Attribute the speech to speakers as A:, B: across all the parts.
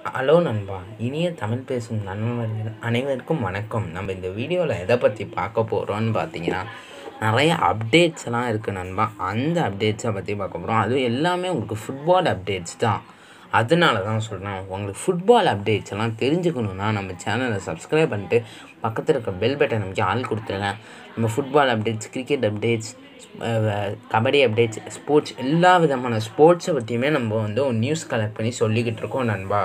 A: hello நண்பா இனிய தமிழ் பேசும் நண்பர்கள் அனைவருக்கும் வணக்கம் நம்ம இந்த வீடியோவில் எதை பற்றி பார்க்க போகிறோம்னு பார்த்தீங்கன்னா நிறைய அப்டேட்ஸ்லாம் இருக்குது நண்பா அந்த அப்டேட்ஸை பற்றி பார்க்க போகிறோம் அதுவும் எல்லாமே உங்களுக்கு ஃபுட்பால் அப்டேட்ஸ் தான் அதனால தான் சொல்கிறேன் உங்களுக்கு ஃபுட்பால் அப்டேட்ஸ் எல்லாம் தெரிஞ்சுக்கணுன்னா நம்ம சேனலை சப்ஸ்கிரைப் பண்ணிட்டு பக்கத்தில் இருக்க பெல் பட்டன் நமக்கு ஆள் கொடுத்துருங்க நம்ம football updates cricket updates kabaddi updates sports எல்லா விதமான ஸ்போர்ட்ஸை பற்றியுமே நம்ம வந்து ஒரு நியூஸ் கலெக்ட் பண்ணி சொல்லிக்கிட்டு இருக்கோம் நண்பா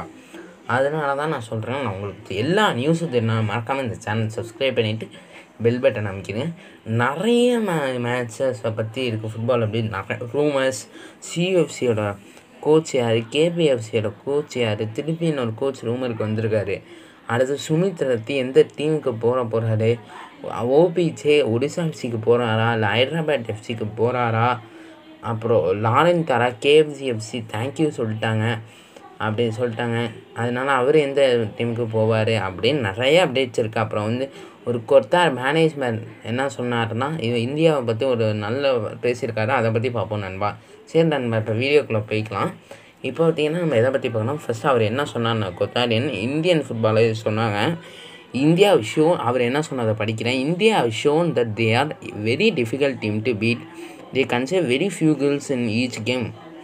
A: அதனால தான் நான் சொல்கிறேன் நான் உங்களுக்கு எல்லா நியூஸும் தெரியும் மறக்காமல் இந்த சேனல் சப்ஸ்கிரைப் பண்ணிவிட்டு பெல் பட்டன் அமைக்கிறேன் நிறைய மே மேட்சஸை பற்றி இருக்குது ஃபுட்பால் அப்படி நிறைய ரூமர்ஸ் சிஎஃப்சியோட கோச் யார் கேபிஎஃப்சியோட கோச் யார் திருப்பி இன்னொரு கோச் ரூமருக்கு வந்திருக்காரு அடுத்து சுமித் ரத்தி எந்த டீமுக்கு போகிற போகிறாரு ஓபிஜே ஒடிசா எஃப்சிக்கு போகிறாரா இல்லை ஹைதராபாத் எஃப்சிக்கு போகிறாரா அப்புறம் லாரன் தாரா கேஎஃப்சி எஃப்சி தேங்க்யூ சொல்லிட்டாங்க அப்படின்னு சொல்லிட்டாங்க அதனால அவர் எந்த டீமுக்கு போவார் அப்படின்னு நிறைய அப்டேட்ஸ் இருக்குது அப்புறம் வந்து ஒரு கொர்த்தார் மேனேஜ்மெண்ட் என்ன சொன்னார்னா இது இந்தியாவை பற்றி ஒரு நல்ல பேசியிருக்காரு அதை பற்றி பார்ப்போம் நண்பா சரி நண்பா இப்போ வீடியோக்குள்ளே போய்க்கலாம் இப்போ பார்த்தீங்கன்னா நம்ம எதை பற்றி பார்க்கணும் ஃபஸ்ட்டு அவர் என்ன சொன்னார்னா கொத்தாரியன் இந்தியன் ஃபுட்பாலை சொன்னாங்க இந்தியா ஷோ அவர் என்ன சொன்னதை படிக்கிறேன் India shown that they are very difficult team to beat they consider very few girls in each game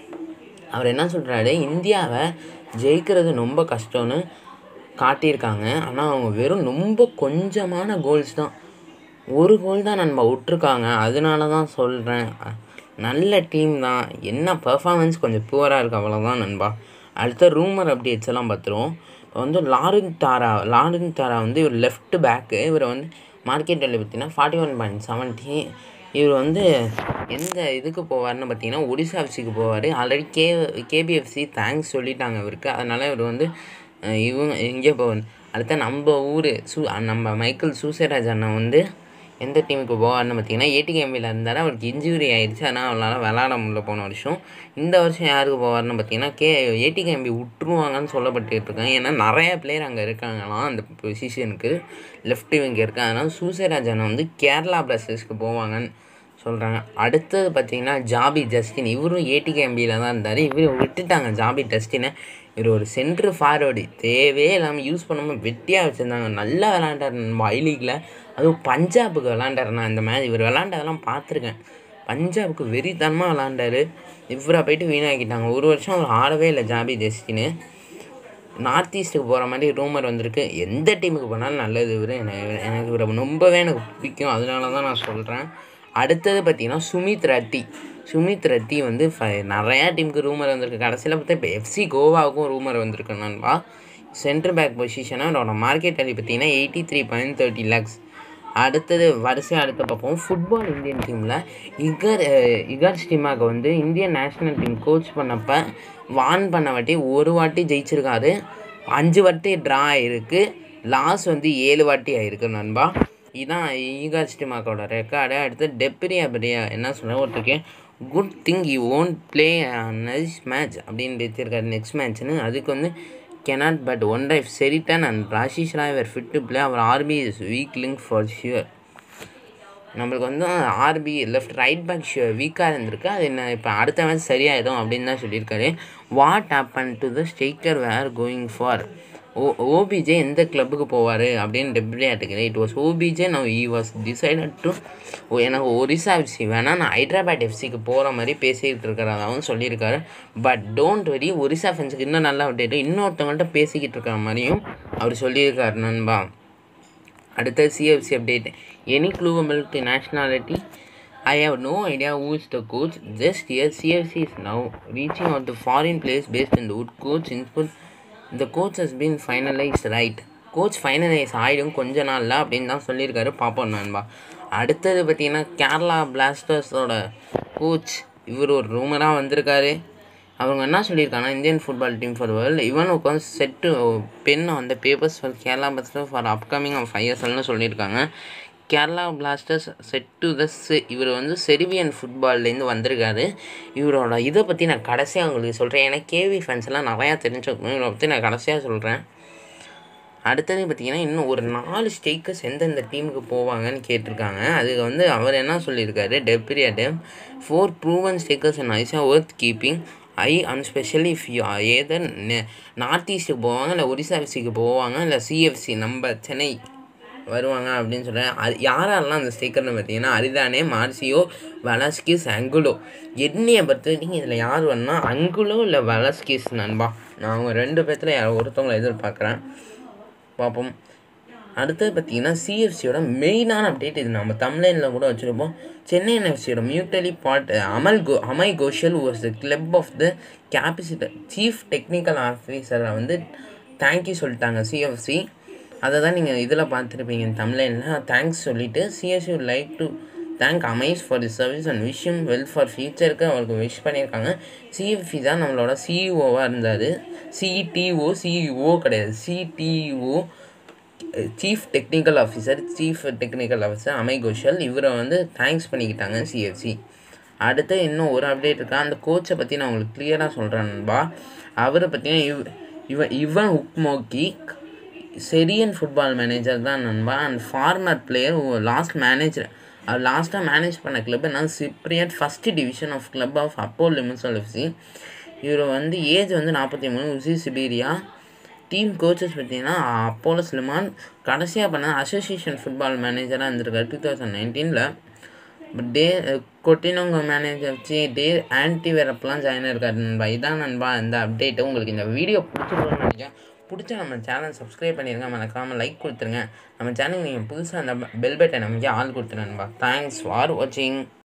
A: அவர் என்ன சொல்கிறாரு இந்தியாவை ஜெயிக்கிறது ரொம்ப கஷ்டம்னு காட்டியிருக்காங்க ஆனால் அவங்க வெறும் ரொம்ப கொஞ்சமான கோல்ஸ் தான் ஒரு கோல் தான் நம்ம விட்ருக்காங்க அதனால தான் சொல்கிறேன் நல்ல டீம் தான் என்ன பர்ஃபார்மன்ஸ் கொஞ்சம் புவராக இருக்குது அவ்வளோதான் நண்பா அடுத்த ரூமர் அப்டேட்ஸ் எல்லாம் பார்த்துருவோம் இப்போ வந்து லாரின் தாரா லாரின் தாரா வந்து இவர் லெஃப்ட் பேக்கு இவரை வந்து மார்க்கெட் வேல்யூ பார்த்தீங்கன்னா ஃபார்ட்டி ஒன் பாயிண்ட் செவன்ட்டி இவர் வந்து எந்த இதுக்கு போவார்னு பார்த்தீங்கன்னா ஒடிசா எஃப்சிக்கு போவார் ஆல்ரெடி கே கேபிஎஃப்சி தேங்க்ஸ் சொல்லிட்டாங்க இவருக்கு அதனால் இவர் வந்து இவங்க எங்கே போவார் அடுத்த நம்ம ஊர் சூ நம்ம மைக்கேல் சூசராஜ் அண்ணன் வந்து எந்த டீமுக்கு போவார்னு பார்த்தீங்கன்னா ஏடிகேம்பியில் இருந்தார் அவருக்கு இன்ஜுரி ஆயிடுச்சு ஆனால் அவரால் விளாட முடியல போன வருஷம் இந்த வருஷம் யாருக்கு போவார்னு பார்த்தீங்கன்னா கே ஏடிகேம்பி விட்டுருவாங்கன்னு சொல்லப்பட்டு இருக்காங்க ஏன்னா நிறைய பிளேயர் அங்கே இருக்காங்களாம் அந்த பொசிஷனுக்கு லெஃப்ட் விங்க இருக்காங்க அதனால் சூசராஜ் அண்ணன் வந்து கேரளா பிளாஸ்டர்ஸ்க்கு போவாங்கன்னு சொல்கிறாங்க அடுத்தது பார்த்தீங்கன்னா ஜாபி ஜஸ்டின் இவரும் ஏடிகேம்பியில் தான் இருந்தார் இவர் விட்டுட்டாங்க ஜாபி ஜஸ்டினை இவர் ஒரு சென்ட்ரு ஃபார்வேர்டு தேவையே இல்லாமல் யூஸ் பண்ணாமல் வெட்டியாக வச்சுருந்தாங்க நல்லா விளாண்டார் நம்ம ஐ லீக்கில் அதுவும் பஞ்சாபுக்கு விளாண்டார் நான் இந்த மேட்ச் இவர் விளாண்டதெல்லாம் பார்த்துருக்கேன் பஞ்சாபுக்கு வெறித்தனமாக விளாண்டாரு இவரை போயிட்டு வீணாக்கிட்டாங்க ஒரு வருஷம் அவர் ஆடவே இல்லை ஜாபி ஜஸ்டின்னு நார்த் ஈஸ்ட்டுக்கு போகிற மாதிரி ரூமர் வந்திருக்கு எந்த டீமுக்கு போனாலும் நல்லது இவர் எனக்கு எனக்கு இவரை ரொம்பவே எனக்கு பிடிக்கும் அதனால தான் நான் சொல்கிறேன் அடுத்தது பார்த்திங்கன்னா சுமித் ரத்தி சுமித் ரத்தி வந்து ஃப நிறையா டீமுக்கு ரூமர் வந்திருக்கு கடைசியில் பார்த்தா இப்போ எஃப்சி கோவாவுக்கும் ரூமர் வந்திருக்கு நண்பா சென்ட்ரல் பேக் பொசிஷனாக அவரோட மார்க்கெட் வேல்யூ பார்த்தீங்கன்னா eighty three point thirty lakhs அடுத்தது வரிசையாக அடுத்து பார்ப்போம் ஃபுட்பால் இந்தியன் டீமில் இகர் இகர் ஸ்டிமாக்கு வந்து இந்தியன் நேஷ்னல் டீம் கோச் பண்ணப்போ வான் பண்ண வாட்டி ஒரு வாட்டி ஜெயிச்சிருக்காரு அஞ்சு வாட்டி ட்ரா ஆகிருக்கு லாஸ் வந்து ஏழு வாட்டி ஆகிருக்கு நண்பா இதுதான் ஈகர் ஸ்டிமாக்கோட ரெக்கார்டு அடுத்து டெப்ரியா பெரியா என்ன சொல்கிறேன் ஒருத்தருக்கு good thing you won't play nice match அப்படின்னு பேசியிருக்காரு நெக்ஸ்ட் மேட்ச்னு அதுக்கு வந்து cannot but one if Seritan and Rashish Rai were fit to play our RB is weak link for sure நம்மளுக்கு வந்து ஆர்பி லெஃப்ட் ரைட் பேக் வீக்காக இருந்திருக்கு அது என்ன இப்போ அடுத்த மேட்ச் சரியாயிடும் அப்படின்னு தான் சொல்லியிருக்காரு what happen to the striker where going for oh OPJ எந்த கிளப்புக்கு போவார் அப்படின்னு டெப்ரி ஆட்டுக்கிறேன் இட் வாஸ் ஓபிஜே நான் ஈ வாஸ் டிசைடட் டு ஓ எனக்கு ஒரிசா எஃப்சி வேணால் நான் ஹைதராபாத் எஃப்சிக்கு போகிற மாதிரி பேசிக்கிட்டு இருக்கிறதாகவும் சொல்லியிருக்காரு பட் டோன்ட் வெரி ஒரிசா ஃபென்ஸுக்கு இன்னும் நல்லா அப்டேட்டு இன்னொருத்தவங்கள்ட்ட பேசிக்கிட்டு இருக்கிற மாதிரியும் அவர் சொல்லியிருக்காரு நண்பா அடுத்த சிஎஃப்சி அப்டேட் எனி க்ளூவபிள் to nationality I have no idea who is the coach just year CFC is now reaching out to foreign players based in the would coach input இந்த coach has been finalise right coach finalise ஆகிடும் கொஞ்ச நாளில் அப்படின்னு தான் சொல்லியிருக்காரு பார்ப்போம் நண்பா அடுத்தது பார்த்திங்கன்னா கேரளா பிளாஸ்டர்ஸோட கோச் இவர் ஒரு ரூமராக வந்திருக்காரு அவங்க என்ன சொல்லியிருக்காங்கன்னா Indian football team for world இவன் உட்காந்து செட்டு பென் அந்த papers for Kerala Blaster for upcoming off ஐஎஸ்எல்னு சொல்லியிருக்காங்க Kerala Blasters set to the இவர் வந்து செர்பியன் ஃபுட்பால்லேருந்து வந்திருக்காரு இவரோட இதை பற்றி நான் கடைசியாக உங்களுக்கு சொல்கிறேன் ஏன்னா கேவி ஃபேன்ஸ் எல்லாம் நிறையா தெரிஞ்சுக்கணும் இவரை பற்றி நான் கடைசியாக சொல்கிறேன் அடுத்தது பார்த்திங்கன்னா இன்னும் ஒரு நாலு ஸ்டேக்கர்ஸ் எந்தெந்த டீமுக்கு போவாங்கன்னு கேட்டிருக்காங்க அதுக்கு வந்து அவர் என்ன சொல்லியிருக்காரு டெப்ரியா them four proven strikers and ஐசா worth keeping I and especially if you either north ஈஸ்ட்டுக்கு போவாங்க இல்லை ஒரிசா எஃப்சிக்கு போவாங்க இல்லை சிஎஃப்சி நம்ம சென்னை வருவாங்க அப்படின்னு சொல்கிறேன் அது யாரெல்லாம் அந்த ஸ்டிக்கர்னு பார்த்தீங்கன்னா அரிதானே மார்சியோ வலஸ்கிஸ் அங்குலோ என்னையை பொறுத்த வரைக்கும் இதில் யார் வேணுன்னா அங்குலோ இல்லை வலஸ்கிஸ் நண்பா நான் அவங்க ரெண்டு பேர்த்தில் யார் ஒருத்தவங்களை எதிர்பார்க்குறேன் பார்ப்போம் அடுத்தது பார்த்தீங்கன்னா சிஎஃப்சியோட மெயினான அப்டேட் இது நம்ம தமிழ்லைனில் கூட வச்சுருப்போம் சென்னை என்எஃப்சியோட மியூட்டலி பாட் அமல் கோ Amey Ghoshal was the club of the கேபிசிட்டர் சீஃப் டெக்னிக்கல் ஆஃபீஸரை வந்து தேங்க்யூ சொல்லிட்டாங்க சிஎஃப்சி அதை தான் நீங்கள் இதில் பார்த்துருப்பீங்க தமிழ்லைனில் தேங்க்ஸ் சொல்லிவிட்டு CSC like to thank Amey's for the service and விஷயம் வெல் ஃபார் ஃபியூச்சருக்கு அவருக்கு விஷ் பண்ணியிருக்காங்க சிஎஃப்சி தான் நம்மளோட சிஇஓவாக இருந்தார் சிடிஓ சிஇஓ கிடையாது CTO chief technical officer chief technical officer Amey Ghoshal இவரை வந்து தேங்க்ஸ் பண்ணிக்கிட்டாங்க சிஎஃப்சி அடுத்து இன்னும் ஒரு அப்டேட் இருக்கா அந்த கோச்சை பற்றி நான் உங்களுக்கு கிளியராக சொல்கிறேன் நண்பா அவரை பார்த்தீங்கன்னா இவ் இவன் இவன் உக்மோக்கி செரியன் ஃபுட்பால் மேனேஜர் தான் நண்பா and former player last manager அவர் லாஸ்ட்டாக மேனேஜ் பண்ண கிளப் என்ன Cypriot first division of club of அப்போ லிமிசல் எஃப்சி இவர் வந்து ஏஜ் வந்து நாற்பத்தி மூணு உசி சிபீரியா டீம் கோச்சஸ் பார்த்தீங்கன்னா அப்போலோ ஸ்லிமான் கடைசியாக பண்ண அசோசியேஷன் ஃபுட்பால் மேனேஜராக இருந்திருக்காரு டூ தௌசண்ட் நைன்டீனில் டே கொட்டினவங்க மேனேஜர் வச்சு டே ஆன்டி வேறப்பெல்லாம் ஜாயின் இருக்காரு நண்பா இதான் நண்பா இந்த அப்டேட்டு உங்களுக்கு இந்த வீடியோ பிடிச்சிருக்குன்னு நினைக்கிறேன் பிடிச்சா நம்ம சேனல் சப்ஸ்கிரைப் பண்ணிடுங்க மறக்காமல் லைக் கொடுத்துருங்க நம்ம சேனல் நீங்கள் புதுசாக அந்த பெல் பட்டன் நமக்கு ஆள் கொடுத்துருங்க நண்பா தேங்க்ஸ் ஃபார் வாட்சிங்